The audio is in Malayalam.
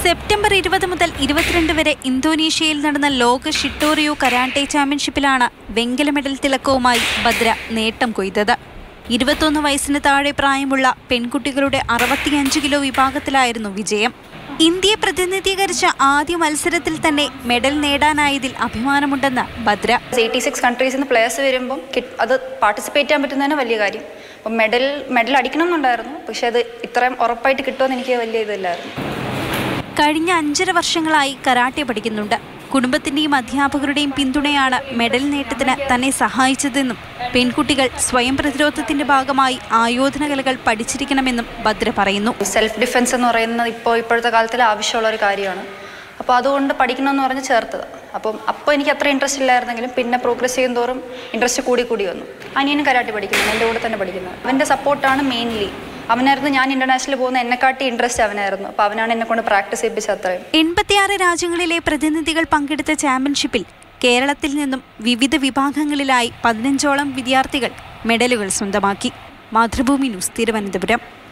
സെപ്റ്റംബർ ഇരുപത് മുതൽ ഇരുപത്തിരണ്ട് വരെ ഇന്തോനേഷ്യയിൽ നടന്ന ലോക ഷിട്ടോറിയോ കരാട്ടെ ചാമ്പ്യൻഷിപ്പിലാണ് വെങ്കല മെഡൽ തിളക്കവുമായി ഭദ്ര നേട്ടം കൊയ്തത് ഇരുപത്തൊന്ന് വയസ്സിന് താഴെ പ്രായമുള്ള പെൺകുട്ടികളുടെ അറുപത്തിയഞ്ച് കിലോ വിഭാഗത്തിലായിരുന്നു വിജയം ഇന്ത്യയെ പ്രതിനിധീകരിച്ച ആദ്യ മത്സരത്തിൽ തന്നെ മെഡൽ നേടാനായതിൽ അഭിമാനമുണ്ടെന്ന് ഭദ്ര എയ്റ്റി സിക്സ് കൺട്രീസിൽ നിന്ന് പ്ലേയേഴ്സ് വരുമ്പം കിട്ട് അത് പാർട്ടിസിപ്പേറ്റ് ചെയ്യാൻ പറ്റുന്നതന്നെ വലിയ കാര്യം അപ്പം മെഡൽ മെഡൽ അടിക്കണം എന്നുണ്ടായിരുന്നു പക്ഷെ അത് ഇത്രയും ഉറപ്പായിട്ട് കിട്ടുമെന്ന് എനിക്ക് വലിയ ഇതില്ലായിരുന്നു കഴിഞ്ഞ അഞ്ചര വർഷങ്ങളായി കരാട്ടെ പഠിക്കുന്നുണ്ട് കുടുംബത്തിന്റെയും അധ്യാപകരുടെയും പിന്തുണയാണ് മെഡൽ നേട്ടത്തിന് തന്നെ സഹായിച്ചതെന്നും പെൺകുട്ടികൾ സ്വയം പ്രതിരോധത്തിന്റെ ഭാഗമായി ആയോധന കലകൾ പഠിച്ചിരിക്കണമെന്നും ഭദ്ര പറയുന്നു സെൽഫ് ഡിഫെൻസ് എന്ന് പറയുന്നത് ഇപ്പോൾ ഇപ്പോഴത്തെ കാലത്തിൽ ആവശ്യമുള്ള ഒരു കാര്യമാണ് അപ്പോൾ അതുകൊണ്ട് പഠിക്കണമെന്ന് പറഞ്ഞ് ചേർത്തത് അപ്പം അപ്പോൾ എനിക്ക് അത്ര ഇൻട്രസ്റ്റ് ഇല്ലായിരുന്നെങ്കിലും പിന്നെ പ്രോഗ്രസ് ചെയ്യും തോറും ഇൻട്രസ്റ്റ് കൂടി കൂടി വന്നു അനിയനും കരാട്ടി പഠിക്കുന്നു എൻ്റെ കൂടെ തന്നെ പഠിക്കുന്നത് അവൻ്റെ സപ്പോർട്ടാണ് മെയിൻലി അവനായിരുന്നു ഞാൻ ഇൻ്റർനാഷണൽ പോകുന്ന എന്നെക്കാട്ടി ഇൻട്രസ്റ്റ് അവനായിരുന്നു അപ്പോൾ അവനാണ് എന്നെ കൊണ്ട് പ്രാക്ടീസ് ചെയ്യിപ്പിച്ചത് അത്രയും എൺപത്തിയാറ് രാജ്യങ്ങളിലെ പ്രതിനിധികൾ പങ്കെടുത്ത ചാമ്പ്യൻഷിപ്പിൽ കേരളത്തിൽ നിന്നും വിവിധ വിഭാഗങ്ങളിലായി പതിനഞ്ചോളം വിദ്യാർത്ഥികൾ മെഡലുകൾ സ്വന്തമാക്കി മാതൃഭൂമി ന്യൂസ് തിരുവനന്തപുരം